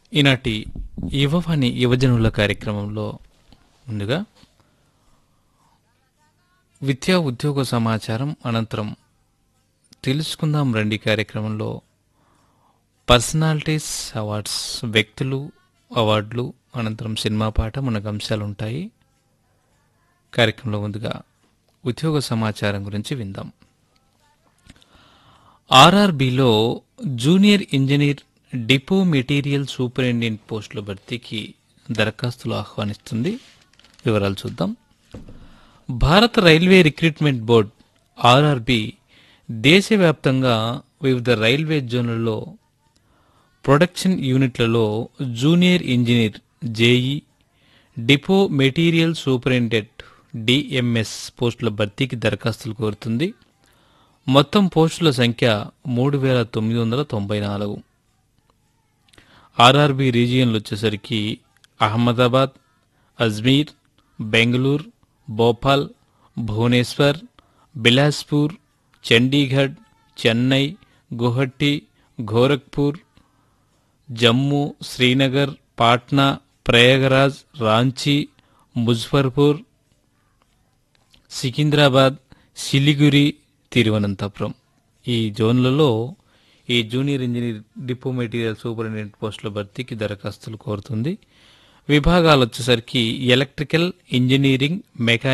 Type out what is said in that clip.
ఈనాటి యువవాణి యువజనుల కార్యక్రమంలో ముందుగా విద్యా ఉద్యోగ సమాచారం అనంతరం తెలుసుకుందాం రండి కార్యక్రమంలో పర్సనాలిటీస్ అవార్డ్స్ వ్యక్తులు అవార్డులు అనంతరం సినిమా పాట మనకు అంశాలు ఉంటాయి కార్యక్రమంలో ముందుగా ఉద్యోగ సమాచారం గురించి విందాం ఆర్ఆర్బిలో junior engineer depot material superintendent పోస్టుల భర్తీకి దరఖాస్తులు ఆహ్వానిస్తుంది వివరాలు చూద్దాం భారత రైల్వే రిక్రూట్మెంట్ బోర్డ్ ఆర్ఆర్బి దేశవ్యాప్తంగా వివిధ రైల్వే జోన్లలో ప్రొడక్షన్ యూనిట్లలో junior engineer JE depot material superintendent DMS పోస్టుల భర్తీకి దరఖాస్తులు కోరుతుంది మొత్తం పోస్టుల సంఖ్య మూడు వేల తొమ్మిది వందల తొంభై నాలుగు ఆర్ఆర్బి రీజియన్లు వచ్చేసరికి అహ్మదాబాద్ అజ్మీర్ బెంగళూరు భోపాల్ భువనేశ్వర్ బిలాస్పూర్ చండీగఢ్ చెన్నై గుహట్టి గోరఖ్పూర్ జమ్మూ శ్రీనగర్ పాట్నా ప్రయాగరాజ్ రాంచీ ముజఫర్పూర్ సికింద్రాబాద్ సిలిగురి తిరువనంతపురం ఈ జోన్లలో ఈ junior engineer depot material superintendent పోస్టుల భర్తీకి దరఖాస్తులు కోరుతుంది విభాగాలు వచ్చేసరికి ఎలక్ట్రికల్ ఇంజనీరింగ్ మెకానికల్